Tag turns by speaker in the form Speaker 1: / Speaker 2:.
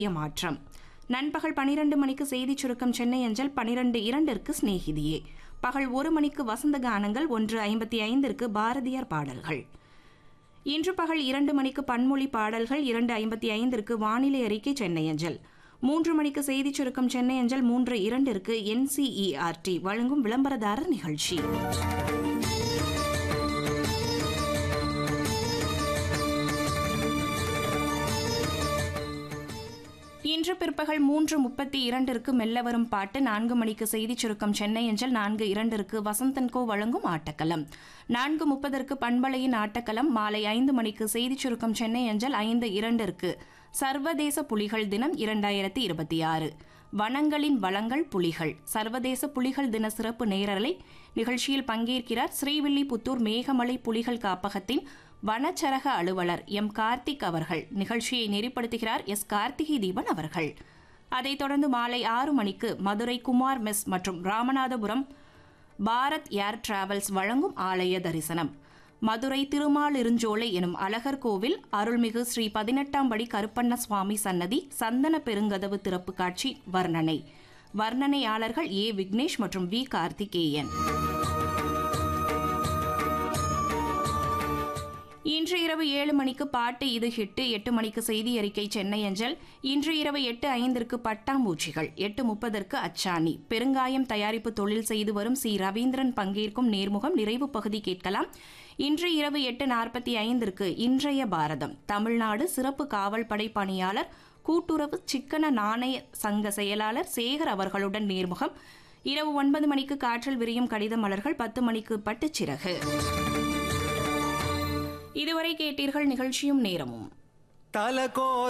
Speaker 1: மாற்றம் நண்பகல் பனிரெண்டு மணிக்கு செய்திச் சுருக்கம் சென்னை அஞ்சல் பனிரெண்டு இரண்டிற்கு சிநேகிதியே பகல் ஒரு மணிக்கு வசந்த கானங்கள் ஒன்று ஐம்பத்தி ஐந்திற்கு பாரதியார் பாடல்கள் இன்று பகல் இரண்டு மணிக்கு பன்மொழி பாடல்கள் இரண்டு ஐம்பத்தி ஐந்திற்கு வானிலை அறிக்கை சென்னை அஞ்சல் மூன்று மணிக்கு செய்திச் சுருக்கம் சென்னை அஞ்சல் மூன்று இரண்டிற்கு என்சிஇஆர்டி வழங்கும் விளம்பரதாரர் நிகழ்ச்சி இன்று பிற்பகல் மூன்று முப்பத்தி இரண்டிற்கு மெல்ல வரும் பாட்டு நான்கு மணிக்கு செய்திச் சுருக்கம் சென்னை அஞ்சல் நான்கு இரண்டிற்கு வசந்தன்கோ வழங்கும் ஆட்டக்களம் நான்கு முப்பதற்கு பண்பலையின் ஆட்டக்களம் மாலை ஐந்து மணிக்கு செய்திச் சுருக்கம் சென்னை அஞ்சல் ஐந்து இரண்டிற்கு சர்வதேச புலிகள் தினம் இரண்டாயிரத்தி இருபத்தி ஆறு வனங்களின் வளங்கள் புலிகள் சர்வதேச புலிகள் தின சிறப்பு நேரலை நிகழ்ச்சியில் பங்கேற்கிறார் ஸ்ரீவில்லிபுத்தூர் மேகமலை புலிகள் காப்பகத்தின் வனச்சரக அலுவலர் எம் கார்த்திக் அவர்கள் நிகழ்ச்சியை நெறிப்படுத்துகிறார் எஸ் கார்த்திகை தீபன் அவர்கள் அதைத் தொடர்ந்து மாலை ஆறு மணிக்கு மதுரை குமார் மெஸ் மற்றும் ராமநாதபுரம் பாரத் ஏர் டிராவல்ஸ் வழங்கும் ஆலய தரிசனம் மதுரை திருமாலிருஞ்சோலை எனும் அழகர் கோவில் அருள்மிகு ஸ்ரீ பதினெட்டாம் படி கருப்பண்ண சுவாமி சன்னதி சந்தன பெருங்கதவு திறப்பு காட்சி வர்ணனை வர்ணனையாளர்கள் ஏ விக்னேஷ் மற்றும் வி கார்த்திகேயன் இன்று இரவு ஏழு மணிக்கு பாட்டு இது ஹிட்டு எட்டு மணிக்கு செய்தி அறிக்கை சென்னை அஞ்சல் இன்று இரவு எட்டு ஐந்திற்கு பட்டாம்பூச்சிகள் எட்டு முப்பதற்கு அச்சாணி பெருங்காயம் தயாரிப்பு தொழில் செய்து வரும் சி ரவீந்திரன் பங்கேற்கும் நேர்முகம் நிறைவு பகுதி கேட்கலாம் இன்று இரவு எட்டு நாற்பத்தி ஐந்திற்கு இன்றைய பாரதம் தமிழ்நாடு சிறப்பு காவல் படை பணியாளர் கூட்டுறவு சிக்கன நாணய சங்க செயலாளர் சேகர் அவர்களுடன் நேர்முகம் இரவு ஒன்பது மணிக்கு காற்றில் விரியும் கடித மலர்கள் பத்து மணிக்கு பட்டுச்சிறகு இதுவரை கேட்டீர்கள் நிகழ்ச்சியும் நேரமும்
Speaker 2: தலகோ